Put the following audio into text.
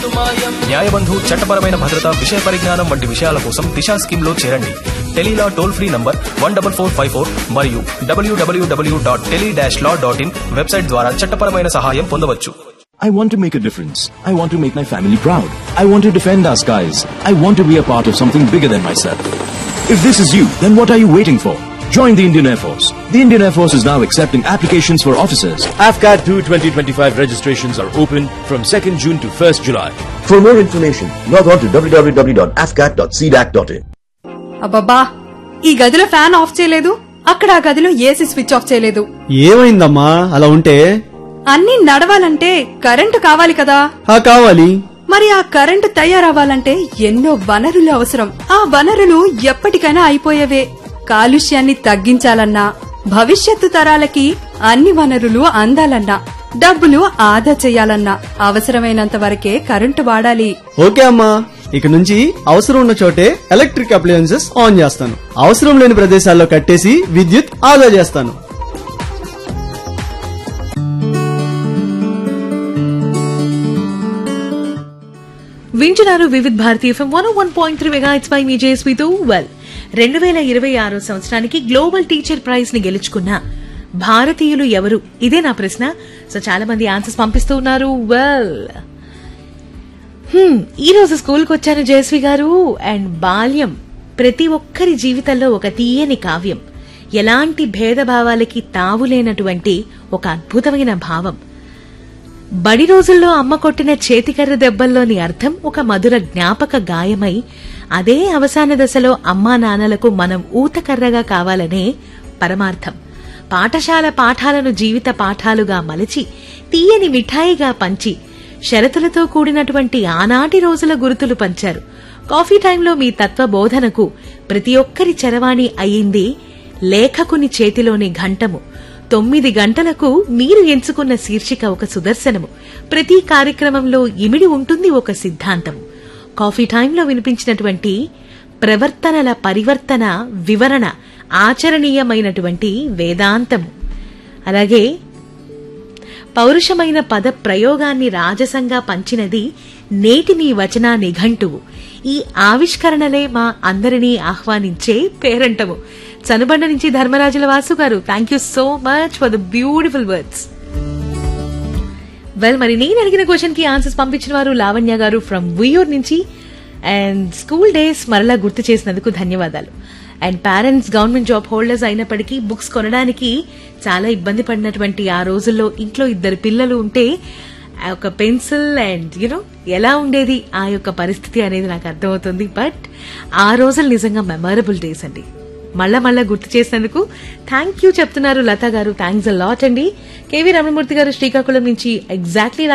న్యాయబంధు చట్టపరమైన భద్రత విషయ పరిజ్ఞానం వంటి విషయాల కోసం దిశా స్కీమ్ లో చేరండి tele law toll free number one double four five four మరియు డబ్ల్యూడబ్ల్యూడబ్ల్యూ dot tele dash law dot in website ద్వారా చట్టపరమైన సహాయం పొందవచ్చు I want to make a difference. I want to make my family proud. I want to defend our skies. I want to be a part of something bigger than myself. If this is you, then what are you waiting for? Join the Indian Air Force. The Indian Air Force is now accepting applications for officers. AFCAT 2 2025 registrations are open from 2nd June to 1st July. For more information, log on to www.afcat.cdac.in. అబ్బబ్బా ఈ గదిలో fan of చేయలేదు అక్కడ ఆ గదిలో AC switch off చేయలేదు ఏమైందమ్మా అలా ఉంటే అన్నీ నడవాలంటే కరెంటు కావాలి కదా ఆ కావాలి మరి ఆ కరెంటు తయారవ్వాలంటే ఎన్నో వనరులు అవసరం ఆ వనరులు ఎప్పటికైనా అయిపోయేవే కాలుష్యాన్ని తగ్గించాలన్నా భవిష్యత్తు తరాలకి అన్ని వనరులు అందాలన్నా డబ్బులు ఆదా చేయాలన్నా అవసరమైనంత వరకే కరెంటు వాడాలి ఓకే అమ్మా ఇక నుంచి అవసరం ఉన్న చోటే ఎలక్ట్రిక్ అప్లయన్సెస్ ఆన్ చేస్తాను అవసరం లేని ప్రదేశాల్లో కట్టేసి విద్యుత్ ఆదా చేస్తాను వింటున్నారు Vividh Bharati FM one one point three mega it's bye మీ జేఎస్పీతో వెల్ రెండు వేల ఇరవై ఆరో సంవత్సరానికి గ్లోబల్ టీచర్ ప్రైజ్ ని గెలుచుకున్న భారతీయులు ఎవరు ఇదే నా ప్రశ్న సో చాలా మంది ఆన్సర్స్ పంపిస్తూ ఉన్నారు వెల్ ఈ రోజు స్కూల్కి వచ్చాను జయశ్రీ గారు అండ్ బాల్యం ప్రతి ఒక్కరి జీవితంలో ఒక తీయని కావ్యం ఎలాంటి భేదభావాలకి తావులేనటువంటి ఒక అద్భుతమైన భావం బడి రోజుల్లో అమ్మ కొట్టిన చేతికర్ర దెబ్బల్లోని అర్థం ఒక మధుర జ్ఞాపక గాయమై అదే అవసాన దశలో అమ్మా నాన్నలకు మనం ఊతకర్రగా కావాలనే పరమార్థం పాఠశాల పాఠాలను జీవిత పాఠాలుగా మలచి తీయని మిఠాయిగా పంచి షరతులతో కూడినటువంటి ఆనాటి రోజుల గుర్తులు పంచారు కాఫీ టైంలో మీ తత్వ బోధనకు ప్రతి ఒక్కరి చరవాణి అయింది లేఖకుని చేతిలోని ఘంటము తొమ్మిది గంటలకు మీరు ఎంచుకున్న శీర్షిక ఒక సుదర్శనము ప్రతి కార్యక్రమంలో ఇమిడి ఉంటుంది ఒక సిద్ధాంతము కాఫీ టైంలో వినిపించినటువంటి ప్రవర్తనల పరివర్తన వివరణ ఆచరణీయమైనటువంటి వేదాంతము అలాగే పౌరుషమైన పద ప్రయోగాన్ని రాజసంగా పంచినది నేటి మీ వచన నిఘంటువు ఈ ఆవిష్కరణలే మా అందరినీ ఆహ్వానించే పేరంటము చనుబండ నుంచి ధర్మరాజుల Vasu garu thank you so much for the beautiful words well మరి నేను అడిగిన క్వశ్చన్ కి ఆన్సర్స్ పంపించిన వారు లావణ్య గారు ఫ్రమ్ వియూర్ నుంచి అండ్ స్కూల్ డేస్ మరలా గుర్తు చేసినందుకు ధన్యవాదాలు and parents government job holders అయినప్పటికీ బుక్స్ కొనడానికి చాలా ఇబ్బంది పడినటువంటి ఆ రోజుల్లో ఇంట్లో ఇద్దరు పిల్లలు ఉంటే ఆ యొక్క పెన్సిల్ అండ్ యూనో ఎలా ఉండేది ఆ యొక్క పరిస్థితి అనేది నాకు అర్థమవుతుంది బట్ ఆ రోజులు నిజంగా మెమరబుల్ డేస్ అండి మళ్ళా మళ్ళా గుర్తు చేసినందుకు థ్యాంక్ యూ చెప్తున్నారు లతా గారు థ్యాంక్స్ అ లాట్ అండి కేవీ రమణమూర్తి గారు శ్రీకాకుళం నుంచి ఎగ్జాక్ట్లీ